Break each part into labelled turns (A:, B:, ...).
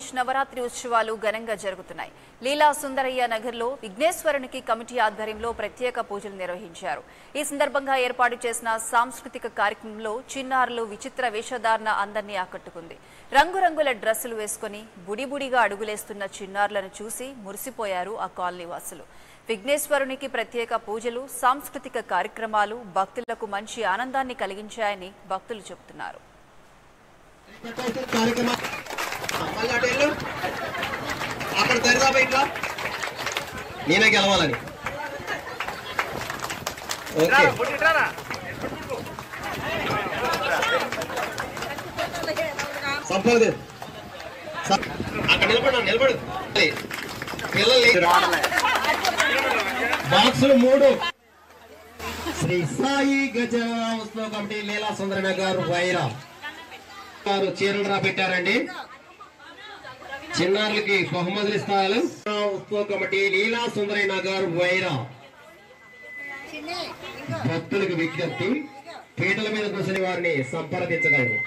A: beach Navratri ఉత్సవాలు ఘనంగా జరుగుతున్నాయి లీలా సుందరయ్య నగర్లో విఘ్నేశ్వరునికి కమిటీ ఆధ్వర్యంలో ప్రత్యేక పూజలు నిర్వహించారు ఈ సందర్భంగా ఏర్పాటు చేసిన సాంస్కృతిక కార్యక్రమంలో చిన్నారులు విచిత్ర వేషధారణ అందరినీ ఆకట్టుకుంది రంగురంగుల డ్రెస్సులు వేసుకుని బుడిబుడిగా అడుగులేస్తున్న చిన్నారులను చూసి మురిసిపోయారు ఆ కాలనీ వాసులు విఘ్నేశ్వరునికి ప్రత్యేక పూజలు సాంస్కృతిక కార్యక్రమాలు భక్తులకు మంచి ఆనందాన్ని కలిగించాయని భక్తులు చెబుతున్నారు
B: పెట్టాల్సిన కార్యక్రమం మళ్ళీ అటు వెళ్ళు అక్కడ దరిదాపు ఇంకా నేనే గెలవాలని ఓకే సంపద అక్కడ నిలబడు నిలబడు పిల్లలు బాక్సులు మూడు శ్రీ సాయి గజరామ ఉత్సవ కమిటీ లీలా సుందరణ గారు వైరా గారు చీరలు రా పెట్టారండి చిన్నారులకి బహుమతులు ఇస్తారు ఉత్సవ కమిటీ లీలా సుందరైన గారు వైరా భక్తులకు విజ్ఞప్తి పీటల మీద కూర్చుని వారిని సంప్రదించగలరు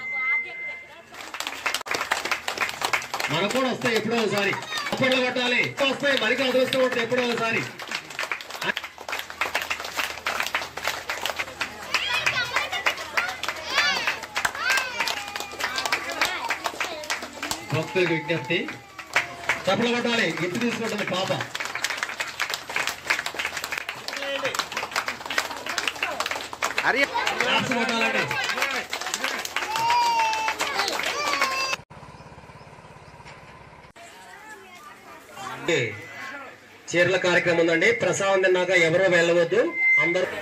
B: మనకు కూడా వస్తాయి ఎప్పుడో ఒకసారి అప్పట్లో కొట్టాలి వస్తాయి మనకి అదృష్టం ఉంటుంది ఎప్పుడో ఒకసారి భక్తులకు విజ్ఞప్తి చప్పలు కొట్టాలి గిఫ్ట్ తీసుకుంటుంది పాప
C: అరే
B: క్లాప్స్ కొట్టాలండి చీరల కార్యక్రమం ఉందండి ప్రసాదం తిన్నాక ఎవరో వెళ్ళవద్దు అందరూ